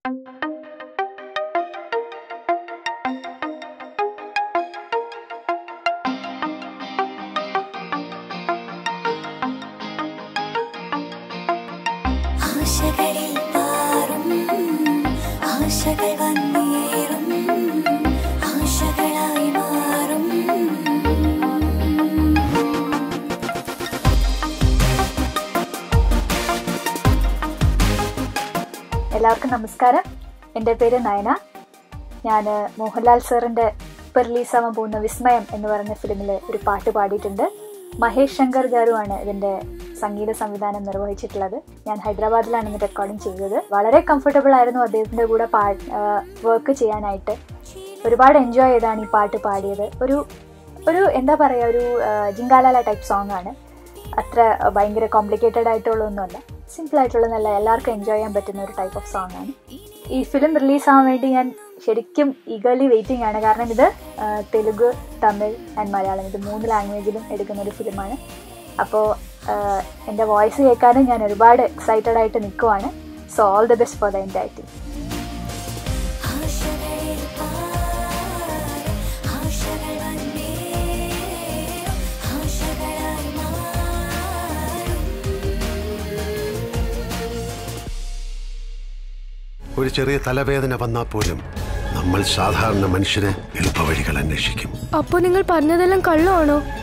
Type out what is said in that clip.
ആശകളിൽ പാറും ആശകൾ വന്നേറും ആശകളായി മാറും എല്ലാവർക്കും നമസ്കാരം എൻ്റെ പേര് നയന ഞാൻ മോഹൻലാൽ സാറിൻ്റെ ഇപ്പോൾ റിലീസാവാൻ പോകുന്ന വിസ്മയം എന്ന് പറയുന്ന ഫിലിമിൽ ഒരു പാട്ട് പാടിയിട്ടുണ്ട് മഹേഷ് ശങ്കർ ഗാരുവാണ് ഇതിൻ്റെ സംഗീത സംവിധാനം നിർവഹിച്ചിട്ടുള്ളത് ഞാൻ ഹൈദരാബാദിലാണ് ഇന്ന് റെക്കോർഡിംഗ് ചെയ്തത് വളരെ കംഫർട്ടബിൾ ആയിരുന്നു അദ്ദേഹത്തിൻ്റെ കൂടെ പാ വർക്ക് ചെയ്യാനായിട്ട് ഒരുപാട് എൻജോയ് ചെയ്താണ് ഈ പാട്ട് പാടിയത് ഒരു ഒരു എന്താ പറയുക ഒരു ജിങ്കാലാല ടൈപ്പ് സോങ് ആണ് അത്ര ഭയങ്കര കോംപ്ലിക്കേറ്റഡ് ആയിട്ടുള്ള ഒന്നുമല്ല സിമ്പിൾ ആയിട്ടുള്ള നല്ല എല്ലാവർക്കും എൻജോയ് ചെയ്യാൻ പറ്റുന്ന ഒരു ടൈപ്പ് ഓഫ് സോങ് ആണ് ഈ ഫിലിം റിലീസ് ആവാൻ വേണ്ടി ഞാൻ ശരിക്കും ഈഗർലി വെയിറ്റിംഗ് ആണ് കാരണം ഇത് ആ, തെലുഗ് തമിഴ് ആൻഡ് മലയാളം ഇത് മൂന്ന് ലാംഗ്വേജിലും എടുക്കുന്ന ഒരു ഫിലിമാണ് അപ്പോൾ എൻ്റെ വോയിസ് കേൾക്കാനും ഞാൻ ഒരുപാട് എക്സൈറ്റഡ് ആയിട്ട് നിൽക്കുവാണ് so all the best for the എൻ്റെ ടീം ആശകളിൽ പാറും ആശകൾ വന്നേറും ആശകളായി മാറും ഒരു ചെറിയ തലവേദന വന്നാൽ പോലും നമ്മൾ സാധാരണ മനുഷ്യരെ എളുപ്പവഴികൾ അന്വേഷിക്കും അപ്പോ നിങ്ങൾ പറഞ്ഞതെല്ലാം കള്ളമാണോ